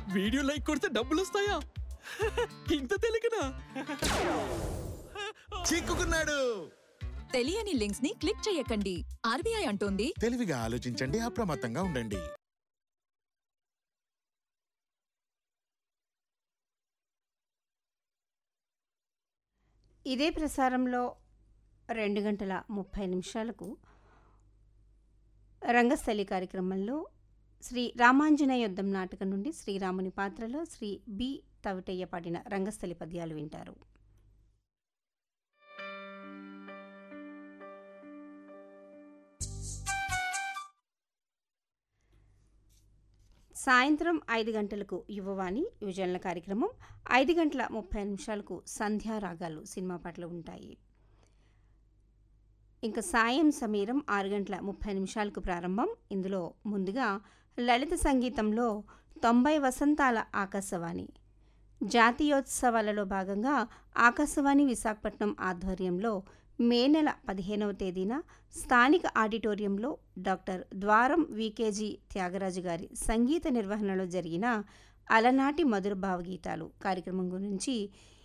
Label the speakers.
Speaker 1: video like కొడితే డబ్బులు వస్తాయా ఇంత తెలియకనా
Speaker 2: చిక్కుకున్నాడు
Speaker 3: తెలియని లింక్స్ ని క్లిక్ చేయకండి ఆర్బీఐ అంటోంది
Speaker 2: తెలివిగా ఆలోచించండి అప్రమత్తంగా ఉండండి
Speaker 4: ఇదే ప్రసారంలో రెండు గంటల ముప్పై నిమిషాలకు రంగస్థలి కార్యక్రమంలో శ్రీ రామాంజనేయ యుద్ధం నాటకం నుండి శ్రీరాముని పాత్రలో శ్రీ బి తవిటయ్య పాడిన రంగస్థలి పద్యాలు వింటారు సాయంత్రం ఐదు గంటలకు యువవాణి యువజనుల కార్యక్రమం ఐదు గంటల ముప్పై నిమిషాలకు సంధ్యా రాగాలు సినిమా పాటలు ఉంటాయి ఇంకా సాయం సమీరం ఆరు గంటల ముప్పై నిమిషాలకు ప్రారంభం ఇందులో ముందుగా లలిత సంగీతంలో తొంభై వసంతాల ఆకాశవాణి జాతీయోత్సవాలలో భాగంగా ఆకాశవాణి విశాఖపట్నం ఆధ్వర్యంలో మే నెల పదిహేనవ తేదీన స్థానిక ఆడిటోరియంలో డాక్టర్ ద్వారం వికేజీ త్యాగరాజు గారి సంగీత నిర్వహణలో జరిగిన అలనాటి మధుర భావగీతాలు కార్యక్రమం గురించి